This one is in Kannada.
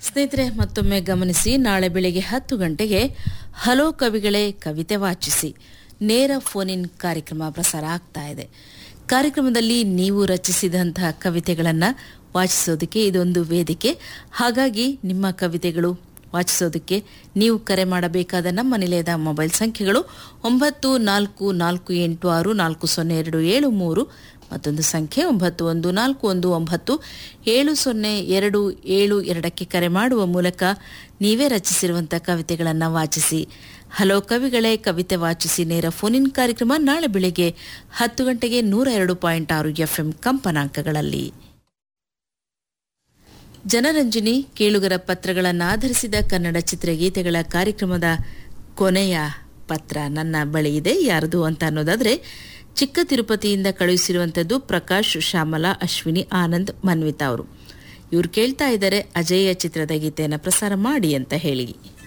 ಸ್ನೇಹಿತರೆ ಮತ್ತೊಮ್ಮೆ ಗಮನಿಸಿ ನಾಳೆ ಬೆಳಿಗ್ಗೆ ಹತ್ತು ಗಂಟೆಗೆ ಹಲೋ ಕವಿಗಳೇ ಕವಿತೆ ವಾಚಿಸಿ ನೇರ ಫೋನ್ ಇನ್ ಕಾರ್ಯಕ್ರಮ ಪ್ರಸಾರ ಆಗ್ತಾ ಇದೆ ಕಾರ್ಯಕ್ರಮದಲ್ಲಿ ನೀವು ರಚಿಸಿದಂತಹ ಕವಿತೆಗಳನ್ನು ವಾಚಿಸೋದಕ್ಕೆ ಇದೊಂದು ವೇದಿಕೆ ಹಾಗಾಗಿ ನಿಮ್ಮ ಕವಿತೆಗಳು ವಾಚಿಸೋದಕ್ಕೆ ನೀವು ಕರೆ ಮಾಡಬೇಕಾದ ನಮ್ಮ ನಿಲಯದ ಮೊಬೈಲ್ ಸಂಖ್ಯೆಗಳು ಒಂಬತ್ತು ನಾಲ್ಕು ನಾಲ್ಕು ಎಂಟು ಆರು ನಾಲ್ಕು ಸೊನ್ನೆ ಎರಡು ಏಳು ಮೂರು ಮತ್ತೊಂದು ಸಂಖ್ಯೆ ಒಂಬತ್ತು ಒಂದು ನಾಲ್ಕು ಒಂದು ಒಂಬತ್ತು ಏಳು ಸೊನ್ನೆ ಎರಡು ಏಳು ಎರಡಕ್ಕೆ ಕರೆ ಮಾಡುವ ಮೂಲಕ ನೀವೇ ರಚಿಸಿರುವಂಥ ಕವಿತೆಗಳನ್ನು ವಾಚಿಸಿ ಹಲೋ ಕವಿಗಳೇ ಕವಿತೆ ವಾಚಿಸಿ ನೇರ ಫೋನ್ ಇನ್ ಕಾರ್ಯಕ್ರಮ ನಾಳೆ ಬೆಳಿಗ್ಗೆ ಹತ್ತು ಗಂಟೆಗೆ ನೂರ ಎರಡು ಪಾಯಿಂಟ್ ಆರು ಎಫ್ಎಂ ಕಂಪನಾಂಕಗಳಲ್ಲಿ ಜನರಂಜನಿ ಕೇಳುಗರ ಪತ್ರಗಳನ್ನು ಆಧರಿಸಿದ ಕನ್ನಡ ಚಿತ್ರಗೀತೆಗಳ ಕಾರ್ಯಕ್ರಮದ ಕೊನೆಯ ಪತ್ರ ನನ್ನ ಬಳಿ ಇದೆ ಯಾರದು ಅಂತ ಅನ್ನೋದಾದ್ರೆ ಚಿಕ್ಕ ತಿರುಪತಿಯಿಂದ ಕಳುಹಿಸಿರುವಂಥದ್ದು ಪ್ರಕಾಶ್ ಶ್ಯಾಮಲಾ ಅಶ್ವಿನಿ ಆನಂದ್ ಮನ್ವಿತಾ ಅವರು ಇವ್ರು ಕೇಳ್ತಾ ಇದ್ದಾರೆ ಅಜೇಯ ಚಿತ್ರದ ಗೀತೆಯನ್ನು ಪ್ರಸಾರ ಮಾಡಿ ಅಂತ ಹೇಳಿ